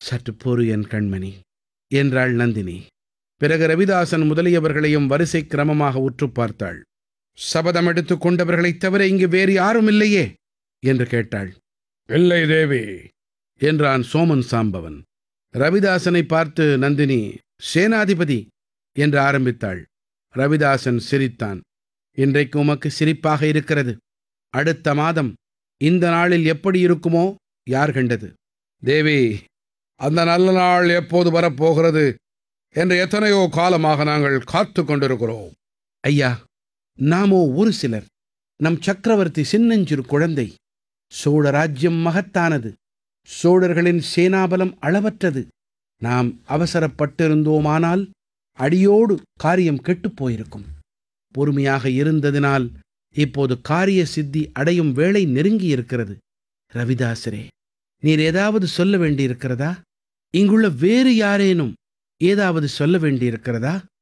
சற்று பொறு என் கண்மணி என்றாள் நந்தினி பிறகு ரவிதாசன் முதலியவர்களையும் வரிசை கிரமமாக உற்று பார்த்தாள் சபதம் எடுத்துக் கொண்டவர்களைத் தவிர இங்கு வேறு யாரும் இல்லையே என்று கேட்டாள் இல்லை தேவி என்றான் சோமன் சாம்பவன் ரவிதாசனை பார்த்து நந்தினி சேனாதிபதி என்று ஆரம்பித்தாள் ரவிதாசன் சிரித்தான் இன்றைக்கு உமக்கு சிரிப்பாக இருக்கிறது அடுத்த மாதம் இந்த நாளில் எப்படி இருக்குமோ யார் கண்டது தேவி அந்த நல்ல நாள் எப்போது வரப்போகிறது என்று எத்தனையோ காலமாக நாங்கள் காத்து கொண்டிருக்கிறோம் ஐயா நாமோ ஒரு சிலர் நம் சக்கரவர்த்தி சின்னஞ்சிறு குழந்தை சோழ ராஜ்யம் மகத்தானது சோழர்களின் சேனாபலம் அளவற்றது நாம் அவசரப்பட்டிருந்தோமானால் அடியோடு காரியம் கெட்டுப் போயிருக்கும் பொறுமையாக இருந்ததினால் இப்போது காரிய சித்தி அடையும் வேளை நெருங்கியிருக்கிறது ரவிதாசரே நீர் ஏதாவது சொல்ல வேண்டியிருக்கிறதா இங்குள்ள வேறு யாரேனும் ஏதாவது சொல்ல வேண்டியிருக்கிறதா